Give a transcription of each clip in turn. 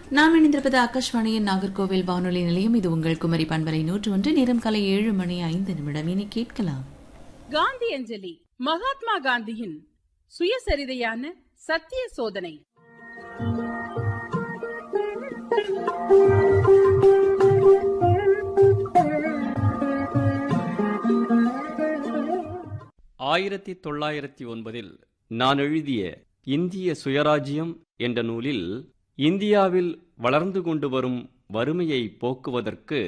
நாம் இணைந்திருப்பது ஆகாஷ்வாணியின் நாகர்கோவில் வானொலி நிலையம் இது உங்கள் குமரி பண்பலை நூற்று ஒன்று நேரம் காலை ஏழு மணி ஐந்து நிமிடம் இனி கேட்கலாம் காந்தி அஞ்சலி மகாத்மா காந்தியின் சுயசரிதையான சத்திய சோதனை ஆயிரத்தி தொள்ளாயிரத்தி ஒன்பதில் நான் எழுதிய இந்திய சுயராஜ்யம் என்ற நூலில் இந்தியாவில் வளர்ந்து கொண்டு வரும் வறுமையை போக்குவதற்கு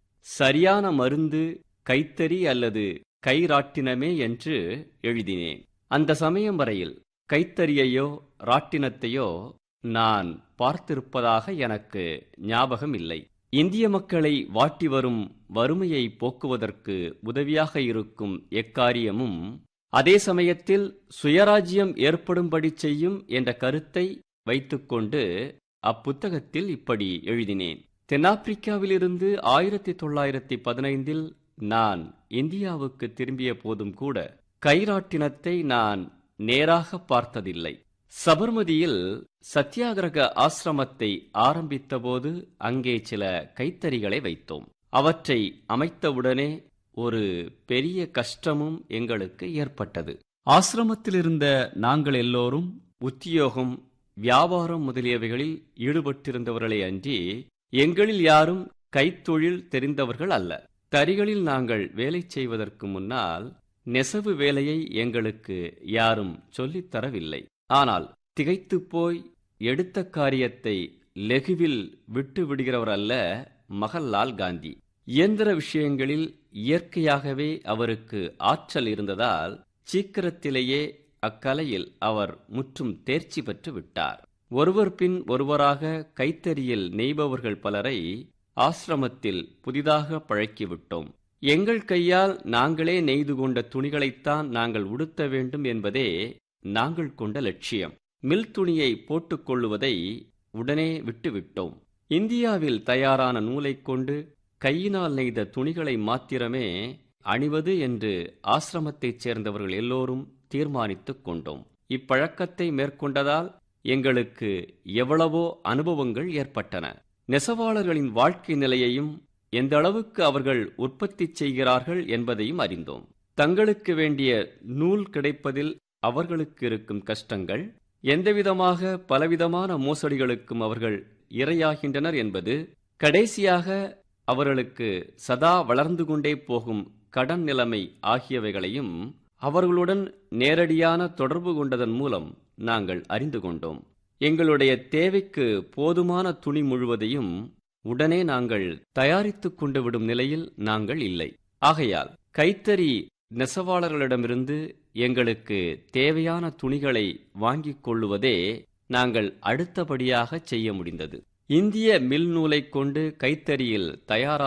சரியான மருந்து கைத்தறி அல்லது கைராட்டினமே என்று எழுதினேன் அந்த சமயம் வரையில் கைத்தறியையோ ராட்டினத்தையோ நான் பார்த்திருப்பதாக எனக்கு ஞாபகம் இல்லை இந்திய மக்களை வாட்டி வரும் வறுமையை போக்குவதற்கு உதவியாக இருக்கும் எக்காரியமும் அதே சமயத்தில் சுயராஜ்யம் ஏற்படும்படி செய்யும் என்ற கருத்தை வைத்துக்கொண்டு அப்புத்தகத்தில் இப்படி எழுதினேன் தென்னாப்பிரிக்காவிலிருந்து ஆயிரத்தி தொள்ளாயிரத்தி பதினைந்தில் நான் இந்தியாவுக்கு திரும்பிய போதும் கூட கைராட்டினத்தை நான் நேராக பார்த்ததில்லை சபர்மதியில் சத்தியாகிரக ஆசிரமத்தை ஆரம்பித்தபோது அங்கே சில கைத்தறிகளை வைத்தோம் அவற்றை அமைத்தவுடனே ஒரு பெரிய கஷ்டமும் எங்களுக்கு ஏற்பட்டது ஆசிரமத்திலிருந்த நாங்கள் எல்லோரும் உத்தியோகம் வியாபாரம் முதலியவைகளில் ஈடுபட்டிருந்தவர்களே அன்றி எங்களில் யாரும் கைத்தொழில் தெரிந்தவர்கள் அல்ல தறிகளில் நாங்கள் வேலை செய்வதற்கு முன்னால் நெசவு வேலையை எங்களுக்கு யாரும் சொல்லித் தரவில்லை ஆனால் திகைத்துப் போய் எடுத்த காரியத்தை லெகுவில் விட்டு விடுகிறவர் அல்ல மகன்லால் காந்தி இயந்திர விஷயங்களில் இயற்கையாகவே அவருக்கு ஆற்றல் இருந்ததால் சீக்கிரத்திலேயே அக்கலையில் அவர் முற்றும் தேர்ச்சி பெற்று விட்டார் ஒருவர் பின் ஒருவராக கைத்தறியில் நெய்பவர்கள் பலரை ஆசிரமத்தில் புதிதாக பழக்கிவிட்டோம் எங்கள் கையால் நாங்களே நெய்து கொண்ட துணிகளைத்தான் நாங்கள் உடுத்த வேண்டும் என்பதே நாங்கள் கொண்ட லட்சியம் மில் துணியை போட்டுக்கொள்ளுவதை உடனே விட்டுவிட்டோம் இந்தியாவில் தயாரான நூலைக் கொண்டு கையினால் நெய்த துணிகளை மாத்திரமே அணிவது என்று ஆசிரமத்தைச் சேர்ந்தவர்கள் எல்லோரும் தீர்மானித்துக் கொண்டோம் இப்பழக்கத்தை மேற்கொண்டதால் எங்களுக்கு எவ்வளவோ அனுபவங்கள் ஏற்பட்டன நெசவாளர்களின் வாழ்க்கை நிலையையும் எந்த அளவுக்கு அவர்கள் உற்பத்தி செய்கிறார்கள் என்பதையும் அறிந்தோம் தங்களுக்கு வேண்டிய நூல் கிடைப்பதில் அவர்களுக்கு இருக்கும் கஷ்டங்கள் எந்தவிதமாக பலவிதமான மோசடிகளுக்கும் அவர்கள் இரையாகின்றனர் என்பது கடைசியாக அவர்களுக்கு சதா வளர்ந்து கொண்டே போகும் கடன் நிலைமை ஆகியவைகளையும் அவர்களுடன் நேரடியான தொடர்பு கொண்டதன் மூலம் நாங்கள் அறிந்து கொண்டோம் எங்களுடைய தேவைக்கு போதுமான துணி முழுவதையும் உடனே நாங்கள் தயாரித்துக் கொண்டு விடும் நிலையில் நாங்கள் இல்லை ஆகையால் கைத்தறி நெசவாளர்களிடமிருந்து எங்களுக்கு தேவையான துணிகளை வாங்கிக் கொள்ளுவதே நாங்கள் அடுத்தபடியாக செய்ய முடிந்தது இந்திய மில் நூலைக் கொண்டு கைத்தறியில் தயாரா